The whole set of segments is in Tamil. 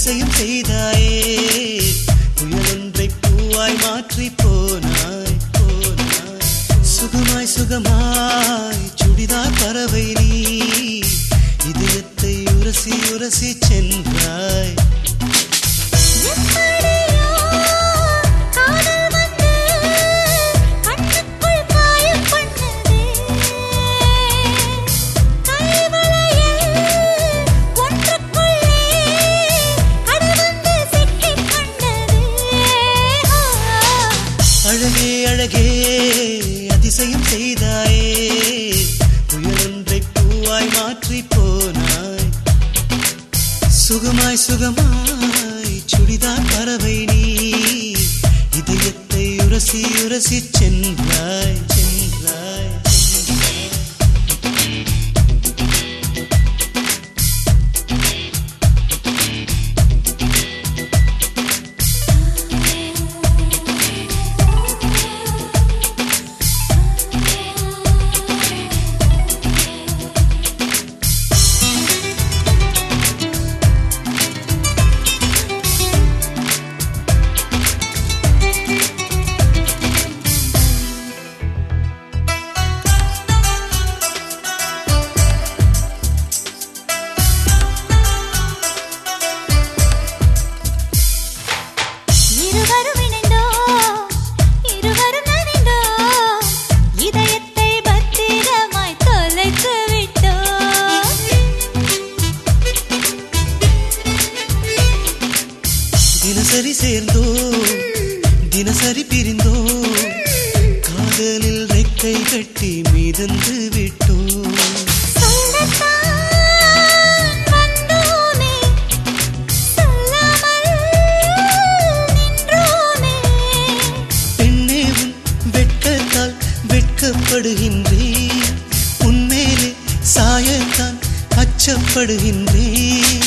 அதிசயம் செய்தாயே புயலொன்றை பூவாய் மாற்றி போனாய் போனாய் சுகமாய் சுகமாய் சுடிதார் பறவை நீ இதயத்தை உரசி உரசி சென்றாய் எப்படியோ காதல் வந்து கண்ணுக்குள் காயம் பண்ணதே கைவளையில் ஒன்றுக்குள்ளே கடல் வந்து சிக்கிக் கொண்டதே அழகே அழகே அதிசயம் செய்தாயே புயலொன்றை பூவாய் மாற்றி போனாய் சுகமாய் சுகமாய் சுடிதார் பறவை நீ இதயத்தை உரசி உரசி சென்றாய் சென்றாய் சென்றாய். இருவரும் இணைந்தோம் இருவரும் நனைந்தோம் இதயத்தை பத்திரமாய் தொலைத்து விட்டோம் தினசரி சேர்ந்தோ தினசரி பிரிந்தோ காதலில் ரெக்கை கட்டி மிதந்து விட்டோ சொல்லத்தான் வந்தோமே சொல்லாமல் நின்றோமே பெண்ணே உன் வெட்கத்தால் வெட்கப்படுகின்றேன் உன்மேலே சாயத்தான் அச்சப்படுகின்றேன்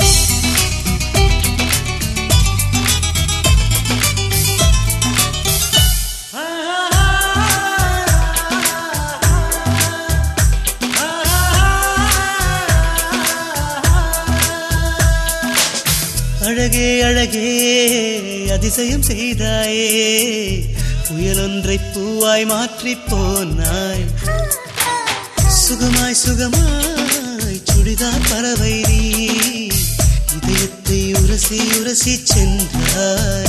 அழகே அழகே அதிசயம் செய்தாயே புயலொன்றை பூவாய் மாற்றி போனாய் சுகமாய் சுகமாய் சுடிதார் பறவை நீ இதயத்தை உரசி உரசி சென்றாய்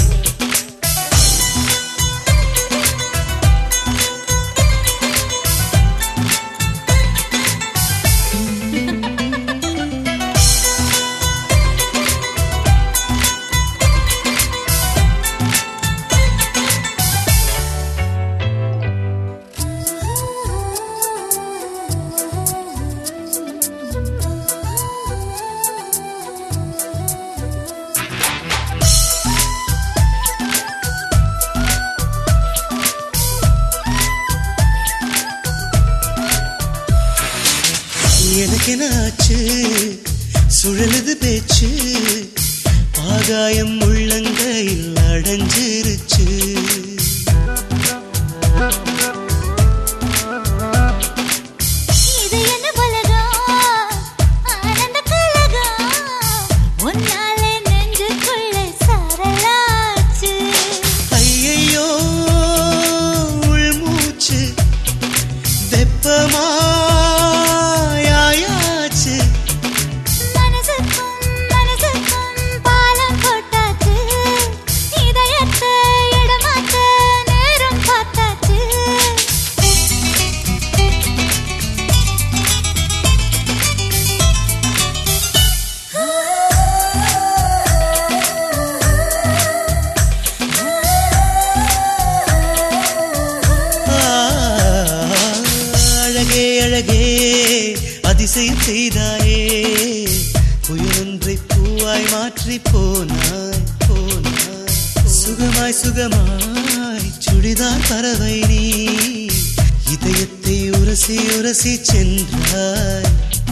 எனக்கு என்ன ஆச்சு சுழலுது பேச்சு ஆகாயம் உள்ளங்கையில் அடைஞ்சிருச்சு இது என்ன உலகம் ஆனந்த கலகம் உன்னாலே நெஞ்சுக்குள்ளே சரளாச்சு ஐயையோ உள்மூச்சு வெப்பமாயாச்சு மனசுக்கும் மனசுக்கும் பாலம் போட்டாச்சு இதயத்தை இடமாத்த நேரம் பார்த்தாச்சு ஆ, அழகே அழகே அதிசயம் செய்தாயே புயலொன்றை பூவாய் மாற்றி போனாய் போனாய் சுகமாய் சுகமாய் சுடிதார் பறவை நீ இதயத்தை உரசி உரசி சென்றாய்